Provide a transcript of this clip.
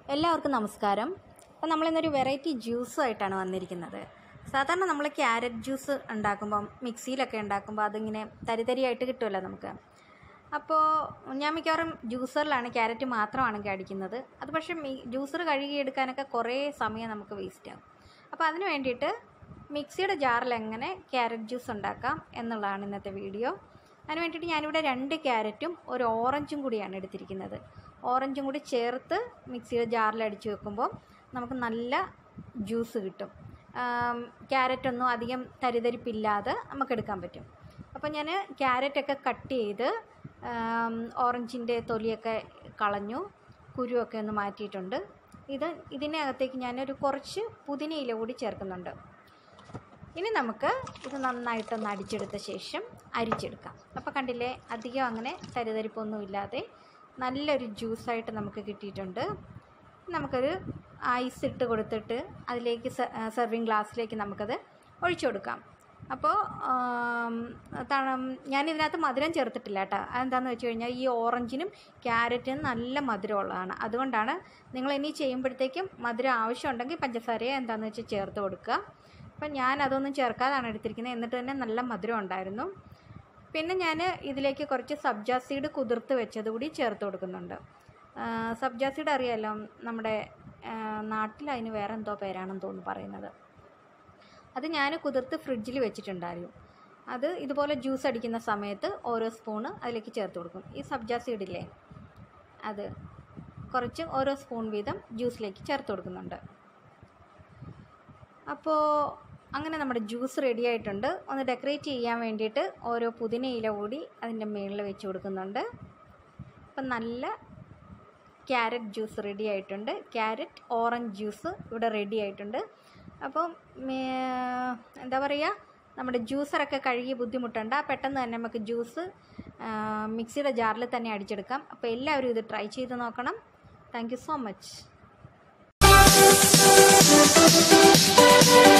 എല്ലാവർക്കും നമസ്കാരം അപ്പോൾ നമ്മളിന്നൊരു വെറൈറ്റി ജ്യൂസുമായിട്ടാണ് വന്നിരിക്കുന്നത് സാധാരണ നമ്മൾ ക്യാരറ്റ് ജ്യൂസ് ഉണ്ടാക്കുമ്പം മിക്സിയിലൊക്കെ ഉണ്ടാക്കുമ്പോൾ അതിങ്ങനെ തരിതരിയായിട്ട് കിട്ടുമല്ലോ നമുക്ക് അപ്പോൾ ഞാൻ മിക്കവാറും ജ്യൂസറിലാണ് ക്യാരറ്റ് മാത്രമാണെങ്കിൽ അടിക്കുന്നത് അത് പക്ഷേ മി ജ്യൂസർ കഴുകിയെടുക്കാനൊക്കെ കുറേ സമയം നമുക്ക് വേസ്റ്റ് ആകും അപ്പോൾ അതിന് വേണ്ടിയിട്ട് മിക്സിയുടെ ജാറിൽ എങ്ങനെ ക്യാരറ്റ് ജ്യൂസ് ഉണ്ടാക്കാം എന്നുള്ളതാണ് ഇന്നത്തെ വീഡിയോ അതിന് വേണ്ടിയിട്ട് ഞാനിവിടെ രണ്ട് ക്യാരറ്റും ഒരു ഓറഞ്ചും കൂടിയാണ് എടുത്തിരിക്കുന്നത് ഓറഞ്ചും കൂടി ചേർത്ത് മിക്സിയുടെ ജാറിൽ അടിച്ച് വെക്കുമ്പോൾ നമുക്ക് നല്ല ജ്യൂസ് കിട്ടും ക്യാരറ്റൊന്നും അധികം തരിതരിപ്പില്ലാതെ നമുക്ക് എടുക്കാൻ പറ്റും അപ്പോൾ ഞാൻ ക്യാരറ്റൊക്കെ കട്ട് ചെയ്ത് ഓറഞ്ചിൻ്റെ തൊലിയൊക്കെ കളഞ്ഞു കുരുവൊക്കെ ഒന്ന് മാറ്റിയിട്ടുണ്ട് ഇത് ഇതിനകത്തേക്ക് ഞാനൊരു കുറച്ച് പുതിനയില കൂടി ചേർക്കുന്നുണ്ട് ഇനി നമുക്ക് ഇത് നന്നായിട്ടൊന്ന് അടിച്ചെടുത്ത ശേഷം അരിച്ചെടുക്കാം അപ്പോൾ കണ്ടില്ലേ അധികം അങ്ങനെ തരിതരിപ്പൊന്നും ഇല്ലാതെ നല്ലൊരു ജ്യൂസായിട്ട് നമുക്ക് കിട്ടിയിട്ടുണ്ട് നമുക്കൊരു ഐസ് ഇട്ട് കൊടുത്തിട്ട് അതിലേക്ക് സെർവിങ് ഗ്ലാസ്സിലേക്ക് നമുക്കത് ഒഴിച്ചു കൊടുക്കാം അപ്പോൾ തണ ഞാനിതിനകത്ത് മധുരം ചേർത്തിട്ടില്ല കേട്ടോ അതെന്താണെന്ന് വെച്ച് കഴിഞ്ഞാൽ ഈ ഓറഞ്ചിനും ക്യാരറ്റിനും നല്ല മധുരമുള്ളതാണ് അതുകൊണ്ടാണ് നിങ്ങൾ ഇനി ചെയ്യുമ്പോഴത്തേക്കും മധുരം ആവശ്യമുണ്ടെങ്കിൽ പഞ്ചസാരയോ എന്താണെന്ന് വെച്ചാൽ ചേർത്ത് കൊടുക്കുക അപ്പം ഞാൻ അതൊന്നും ചേർക്കാതാണ് എടുത്തിരിക്കുന്നത് എന്നിട്ട് തന്നെ നല്ല മധുരം ഉണ്ടായിരുന്നു പിന്നെ ഞാൻ ഇതിലേക്ക് കുറച്ച് സബ്ജാ സീഡ് കുതിർത്ത് വെച്ചത് കൂടി ചേർത്ത് കൊടുക്കുന്നുണ്ട് സബ്ജാ സീഡ് അറിയാമല്ലോ നമ്മുടെ നാട്ടിൽ അതിന് വേറെ എന്തോ പേരാണെന്ന് തോന്നുന്നു പറയുന്നത് അത് ഞാൻ കുതിർത്ത് ഫ്രിഡ്ജിൽ വെച്ചിട്ടുണ്ടായിരുന്നു അത് ഇതുപോലെ ജ്യൂസ് അടിക്കുന്ന സമയത്ത് ഓരോ സ്പൂണ് അതിലേക്ക് ചേർത്ത് കൊടുക്കും ഈ സബ്ജാ സീഡില്ലേ അത് കുറച്ച് ഓരോ സ്പൂൺ വീതം ജ്യൂസിലേക്ക് ചേർത്ത് കൊടുക്കുന്നുണ്ട് അപ്പോൾ അങ്ങനെ നമ്മുടെ ജ്യൂസ് റെഡി ആയിട്ടുണ്ട് ഒന്ന് ഡെക്കറേറ്റ് ചെയ്യാൻ വേണ്ടിയിട്ട് ഓരോ പുതിന ഇല കൂടി അതിൻ്റെ മുകളിൽ വെച്ച് കൊടുക്കുന്നുണ്ട് അപ്പം നല്ല ക്യാരറ്റ് ജ്യൂസ് റെഡി ആയിട്ടുണ്ട് ക്യാരറ്റ് ഓറഞ്ച് ജ്യൂസ് ഇവിടെ റെഡി ആയിട്ടുണ്ട് അപ്പം എന്താ പറയുക നമ്മുടെ ജ്യൂസറൊക്കെ കഴുകി ബുദ്ധിമുട്ടുണ്ട് പെട്ടെന്ന് തന്നെ നമുക്ക് ജ്യൂസ് മിക്സിയുടെ ജാറിൽ തന്നെ അടിച്ചെടുക്കാം അപ്പോൾ എല്ലാവരും ഇത് ട്രൈ ചെയ്ത് നോക്കണം താങ്ക് സോ മച്ച്